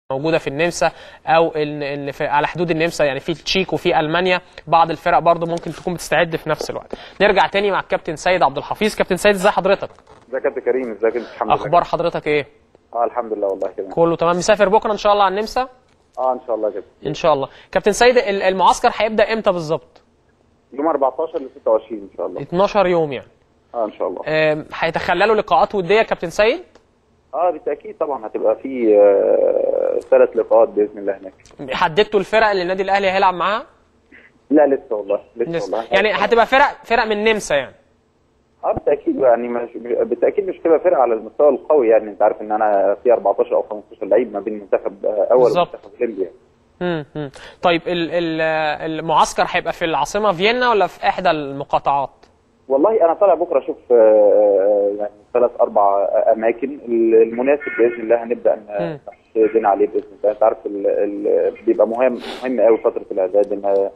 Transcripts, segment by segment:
موجوده في النمسا او ان ان في على حدود النمسا يعني في التشيك وفي المانيا بعض الفرق برضو ممكن تكون بتستعد في نفس الوقت نرجع تاني مع الكابتن سيد عبد الحفيظ كابتن سيد ازي حضرتك ازيك يا كابتن كريم ازيك انت الحمد لله اخبار حضرتك ايه اه الحمد لله والله كده كله تمام مسافر بكره ان شاء الله على النمسا اه ان شاء الله كده ان شاء الله كابتن سيد ال- المعسكر هيبدا امتى بالظبط يوم 14 ل 26 ان شاء الله 12 يوم يعني اه ان شاء الله آم، هيتخللوا لقاءات وديه كابتن سيد اه بالتاكيد طبعا هتبقى في آه ثلاث لقاءات باذن الله هناك حددتوا الفرق اللي النادي الاهلي هيلعب معاها لا لسه والله لسه, لسه. والله يعني هتبقى فرق فرق من النمسا يعني اه بالتاكيد يعني مش بالتاكيد مش هتبقى فرقه على المستوى القوي يعني انت عارف ان انا في 14 او 15 لعيب ما بين منتخب آه، اول بالظبط. ومنتخب ليبيا مم. مم. طيب ال- ال- المعسكر هيبقى في العاصمه فيينا ولا في احدى المقاطعات والله انا طالع بكره اشوف آه، يعني ثلاث اربع اماكن المناسب باذن الله هنبدا مم. نحدد عليه باذن الله انت عارف ال- ال- بيبقى مهم مهم قوي فتره الاعداد انها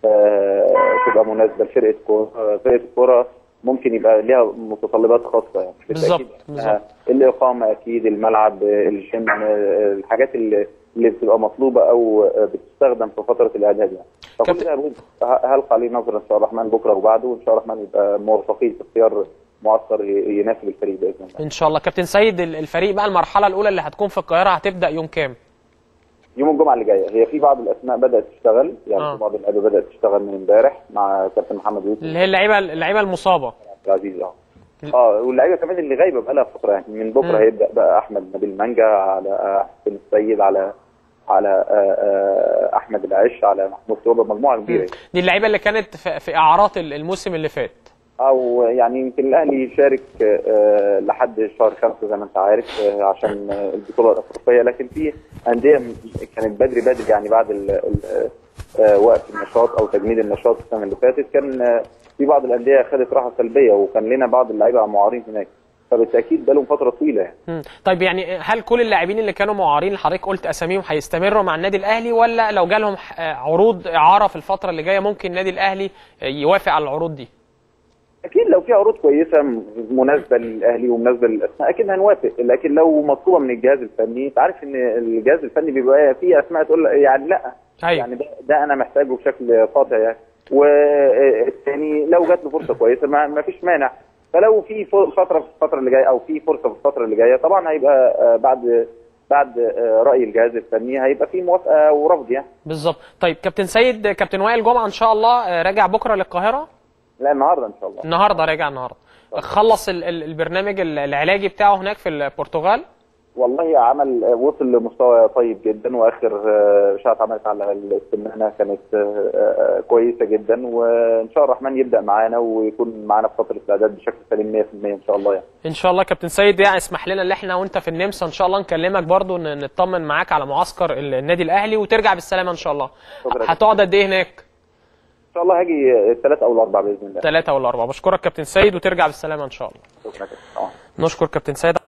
آه، تبقى مناسبه لفرقه كوره فرقه الكوره ممكن يبقى ليها متطلبات خاصه يعني بالظبط، بالتأكيد. بالظبط. آه، الاقامه اكيد الملعب آه، الجيم آه، الحاجات اللي اللي بتبقى مطلوبه او آه، بتستخدم في فتره الاعداد يعني فكل كابتن- ده بقول هلقى عليه نظره ان شاء الله الرحمن بكره وبعده وان شاء الله الرحمن يبقى موفقين في اختيار معسكر ي- يناسب الفريق باذن الله ان شاء الله كابتن سيد ال- الفريق بقى المرحله الاولى اللي هتكون في القاهره هتبدا يوم كام يوم الجمعه اللي جايه هي في بعض الاسماء بدات تشتغل يعني آه. في بعض اللعيبه بدات تشتغل من امبارح مع كابتن محمد يوسف اللي هي اللعيبه اللعيبه المصابه عبد العزيز اه اه واللعيبه كمان اللي غايبه بقى لها فتره يعني من بكره مم. هيبدا بقى احمد نبيل مانجا على آه، حسين السيد على على آه، آه، احمد العش على محمود توبه مجموعه كبيره يعني. دي اللعيبه اللي كانت في, في اعارات ال- الموسم اللي فات او يعني يمكن الاهلي يشارك آه، لحد شهر خمسة زي ما انت عارف آه، عشان آه، البطوله الافريقيه لكن في انديه م- كانت بدري بدري يعني بعد ال- ال- آه، وقف النشاط او تجميد النشاط السنه اللي فاتت كان آه، في بعض الانديه خدت راحه سلبيه وكان لنا بعض اللعيبه معارين هناك فبالتاكيد بقالهم فتره طويله يعني مم. طيب يعني هل كل اللاعبين اللي كانوا معارين اللي حضرتك قلت اساميهم هيستمروا مع النادي الاهلي ولا لو جالهم ح- آه، عروض اعاره في الفتره اللي جايه ممكن النادي الاهلي آه، يوافق على العروض دي اكيد لو في عروض كويسه م- مناسبه للاهلي ومناسبه للاسماء اكيد هنوافق لكن لو مطلوبه من الجهاز الفني انت عارف ان الجهاز الفني بيبقى فيه اسماء تقول يعني لا ايوه يعني ده, ده انا محتاجه بشكل قاطع يعني والثاني لو جات له فرصه كويسه ما, ما فيش مانع فلو في فر- فتره في الفتره اللي جايه او في فرصه في الفتره اللي جايه طبعا هيبقى آه، بعد بعد آه، راي الجهاز الفني هيبقى في موافقه ورفض يعني بالظبط طيب كابتن سيد كابتن وائل جمعه ان شاء الله آه، راجع بكره للقاهره لا النهارده ان شاء الله النهارده راجع النهارده خلص ال- ال- البرنامج ال- العلاجي بتاعه هناك في البرتغال والله عمل وصل لمستوى طيب جدا واخر آه، اشاعه اتعملت على السمانه كانت آه، آه، كويسه جدا وان شاء الله الرحمن يبدا معانا ويكون معانا في فتره الاعداد بشكل سليم 100% ان شاء الله يعني ان شاء الله كابتن سيد يعني اسمح لنا ان احنا وانت في النمسا ان شاء الله نكلمك برضو ن- نطمن معاك على معسكر ال- النادي الاهلي وترجع بالسلامه ان شاء الله شكرا. هتقعد قد ايه هناك ان شاء الله هاجي الثلاث او الاربع باذن الله ثلاثة ولا أربعة بشكرك كابتن سيد وترجع بالسلامة إن شاء الله شكرا كده. آه. نشكر كابتن سيد